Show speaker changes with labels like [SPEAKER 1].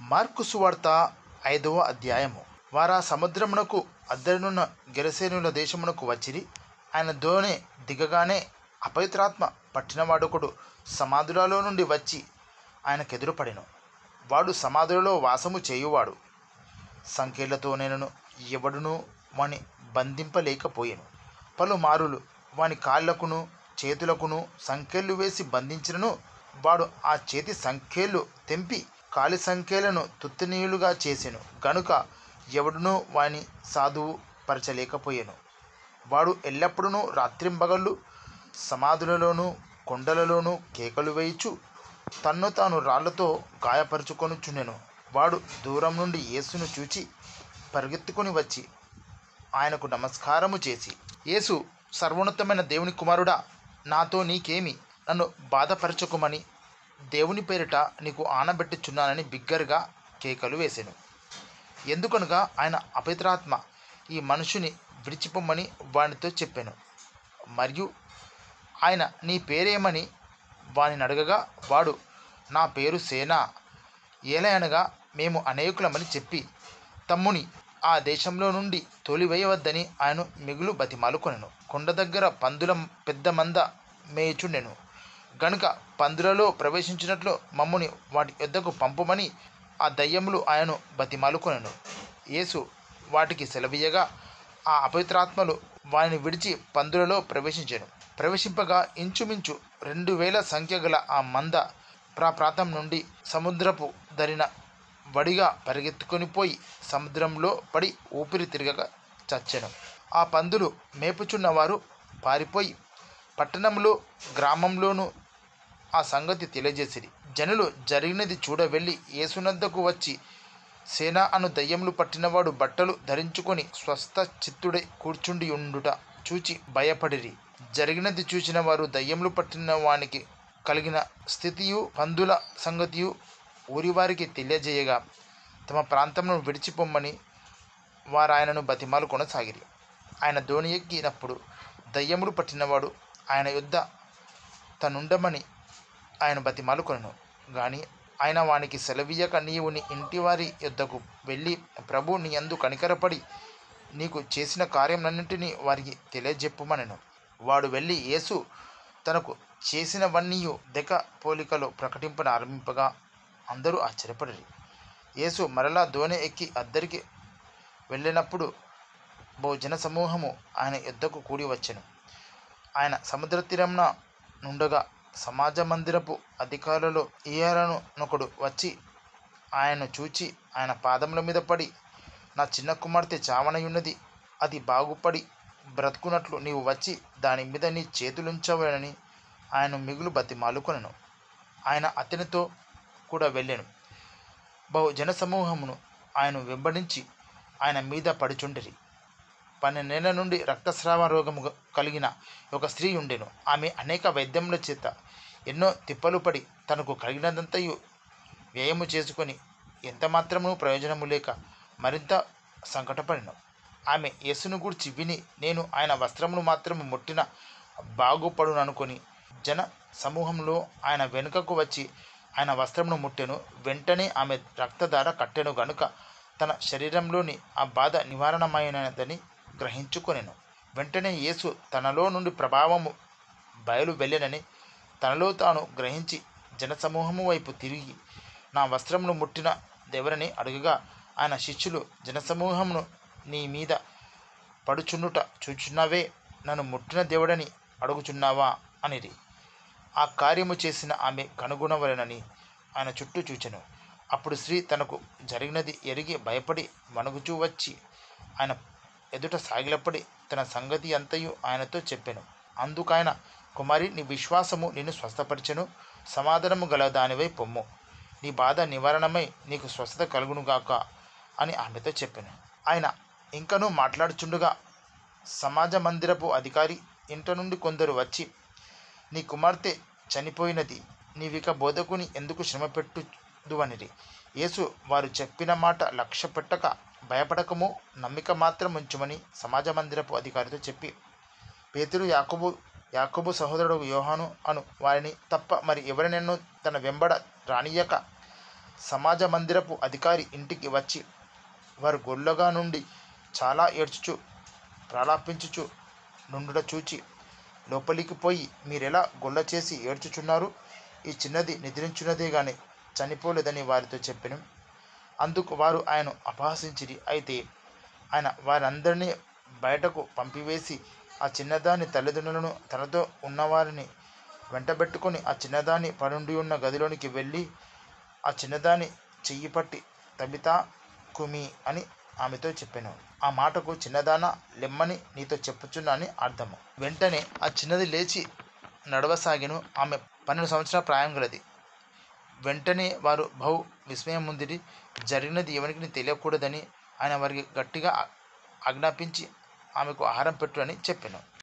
[SPEAKER 1] mark సువార్త ఐదవ అధ్యాయము వారా సముద్రమునకు అద్దరినున్న గెరసేనుల దేశమునకు వచ్చిరి ఆయన దోణి దిగగానే అపవిత్రాత్మ పట్టినవాడొకడు సమాధులలో నుండి వచ్చి ఆయనకెదురుపడెను వాడు సమాధులలో వాసము చేయువాడు సంఖ్యలతో నేను ఎవడును వాని బంధింపలేకపోయాను పలుమారులు వాని కాళ్ళకును చేతులకును సంఖ్యలు వేసి బంధించినను వాడు ఆ చేతి సంఖ్యలు తెంపి కాలి సంఖ్యలను తుత్తునీయులుగా చేసెను గనుక ఎవడునూ వాని సాధువు పరచలేకపోయాను వాడు ఎల్లప్పుడూ రాత్రింబగళ్ళు సమాధులలోనూ కొండలలోనూ కేకలు వేయిచు తన్ను తాను రాళ్లతో గాయపరుచుకొనుచుండెను వాడు దూరం నుండి యేసును చూచి పరిగెత్తుకొని వచ్చి ఆయనకు నమస్కారము చేసి యేసు సర్వోన్నతమైన దేవుని కుమారుడా నాతో నీకేమి నన్ను బాధపరచుకోమని దేవుని పేరిట నీకు ఆనబెట్టుచున్నానని బిగ్గరగా కేకలు వేసెను ఎందుకనగా ఆయన అపవిత్రాత్మ ఈ మనుషుని విడిచిపోమ్మని వానితో చెప్పాను మరియు ఆయన నీ పేరేమని వానిని అడగగా వాడు నా పేరు సేనా ఏలయనగా మేము అనేకులమని చెప్పి తమ్ముని ఆ దేశంలో నుండి తోలివేయవద్దని ఆయన మిగులు బతిమాలుకొనెను కొండ దగ్గర పందుల పెద్ద మంద మేయుచుండెను గనుక పందులలో ప్రవేశించినట్లు మమ్ముని వాటి యొద్దకు పంపుమని ఆ దయ్యములు ఆయను బతిమాలుకొనెను యేసు వాటికి సెలవీయగా ఆ అపవిత్రాత్మలు వారిని విడిచి పందులలో ప్రవేశించాను ప్రవేశింపగా ఇంచుమించు రెండు వేల సంఖ్య గల ఆ మంద ప్రాప్రాంతం నుండి సముద్రపు దరిన వడిగా పరిగెత్తుకొని పోయి సముద్రంలో పడి ఊపిరి తిరగక చచ్చెను ఆ పందులు మేపుచున్న వారు పారిపోయి పట్టణంలో గ్రామంలోనూ ఆ సంగతి తెలియజేసిరి జనులు జరిగినది చూడ వెళ్ళి యేసునద్దకు వచ్చి సేన అను దయ్యములు పట్టినవాడు బట్టలు ధరించుకొని స్వస్థ చిత్తుడై కూర్చుండి ఉండుట చూచి భయపడిరి జరిగినది చూసిన వారు దయ్యములు పట్టిన వానికి కలిగిన స్థితియు పందుల సంగతియు ఊరివారికి తెలియజేయగా తమ ప్రాంతంను విడిచిపోమ్మని వారు ఆయనను బతిమాలు కొనసాగిరి ఆయన దోణి ఎక్కినప్పుడు దయ్యములు పట్టినవాడు ఆయన యుద్ధ తనుండమని ఆయన బతిమాలు కొనను కానీ ఆయన వానికి సెలవీయక నీవు నీ ఇంటివారి యొద్దకు వెళ్ళి ప్రభు నీ అందు కనికరపడి నీకు చేసిన కార్యములన్నింటినీ వారికి తెలియజెప్పుమనెను వాడు వెళ్ళి యేసు తనకు చేసినవన్నీయు దెక పోలికలో ప్రకటింపన ఆరంభింపగా అందరూ ఆశ్చర్యపడిరి యేసు మరలా దోణి ఎక్కి అద్దరికి వెళ్ళినప్పుడు బహు జన సమూహము ఆయన యుద్ధకు కూడి వచ్చెను ఆయన సముద్ర తీరంన నుండగా సమాజ మందిరపు అధికారులలో ఈయరను నొకడు వచ్చి ఆయన్ను చూచి ఆయన పాదముల మీద పడి నా చిన్న కుమార్తె చావనయున్నది అది బాగుపడి బ్రతుకున్నట్లు నీవు వచ్చి దాని మీద నీ చేతులుంచవని ఆయన మిగులు బతిమాలుకొనెను ఆయన అతనితో కూడా వెళ్ళాను బహు జనసమూహమును ఆయన వెంబడించి ఆయన మీద పడిచుండిరి పన్నెండేళ్ల నుండి రక్తస్రావ రోగము కలిగిన ఒక స్త్రీ ఉండెను ఆమె అనేక వైద్యముల చేత ఎన్నో తిప్పలు పడి తనకు కలిగినదంతయు వ్యయము చేసుకొని ఎంత మాత్రము ప్రయోజనము లేక మరింత సంకటపడిన ఆమె యేసును గూర్చి విని నేను ఆయన వస్త్రమును మాత్రము ముట్టిన బాగుపడును అనుకొని జన సమూహంలో ఆయన వెనుకకు వచ్చి ఆయన వస్త్రమును ముట్టెను వెంటనే ఆమె రక్తధార కట్టెను గనుక తన శరీరంలోని ఆ బాధ నివారణమైనదని గ్రహించుకొనెను వెంటనే యేసు తనలో నుండి ప్రభావము బయలు వెళ్ళనని తనలో తాను గ్రహించి జనసమూహము వైపు తిరిగి నా వస్త్రమును ముట్టిన దేవరని అడుగగా ఆయన శిష్యులు జనసమూహమును నీ మీద పడుచున్నుట చూచున్నావే నన్ను ముట్టిన దేవుడని అడుగుచున్నావా అనిది ఆ కార్యము చేసిన ఆమె కనుగొనవలెనని ఆయన చుట్టూ చూచెను అప్పుడు స్త్రీ తనకు జరిగినది ఎరిగి భయపడి వణుగుచూ వచ్చి ఆయన ఎదుట సాగిలపడి తన సంగతి అంతయు ఆయనతో చెప్పాను అందుకైన కుమారి నీ విశ్వాసము నిన్ను స్వస్థపరిచెను సమాధానము గల దానివై పొమ్ము నీ బాధ నివారణమై నీకు స్వస్థత కలుగునుగాక అని ఆమెతో చెప్పాను ఆయన ఇంకనూ మాట్లాడుచుండగా సమాజ మందిరపు అధికారి ఇంట నుండి కొందరు వచ్చి నీ కుమార్తె చనిపోయినది నీవిక బోధకుని ఎందుకు శ్రమ పెట్టుదువనిరి యేసు వారు చెప్పిన మాట లక్ష్య పెట్టక భయపడకము నమ్మిక మాత్రం ఉంచుమని సమాజ మందిరపు అధికారితో చెప్పి పేతురు యాకోబు యాకోబు సహోదరుడు యోహాను అను వారిని తప్ప మరి ఎవరినెన్నో తన వెంబడ రానియక సమాజ మందిరపు అధికారి ఇంటికి వచ్చి వారు గొల్లగా నుండి చాలా ఏడ్చుచు ప్రలాపించుచు నుండుట చూచి లోపలికి పోయి మీరెలా గొల్ల చేసి ఏడ్చుచున్నారు ఈ చిన్నది నిద్రించున్నదే గాని చనిపోలేదని వారితో చెప్పెను అందుకు వారు ఆయన అపహసించిరి అయితే ఆయన వారందరినీ బయటకు పంపివేసి ఆ చిన్నదాని తల్లిదండ్రులను తనతో ఉన్నవారిని వెంటబెట్టుకొని ఆ చిన్నదాని పరుండి ఉన్న గదిలోనికి వెళ్ళి ఆ చిన్నదాని చెయ్యి పట్టి తబితా కుమి అని ఆమెతో చెప్పాను ఆ మాటకు చిన్నదాన లెమ్మని నీతో చెప్పుచున్నా అని అర్థము వెంటనే ఆ చిన్నది లేచి నడవసాగిను ఆమె పన్నెండు సంవత్సరాల ప్రాయం గలది వెంటనే వారు బహు విస్మయం ముందిరి జరిగినది ఎవరికి తెలియకూడదని ఆయన వారికి గట్టిగా ఆజ్ఞాపించి ఆమెకు ఆహారం పెట్టు అని చెప్పాను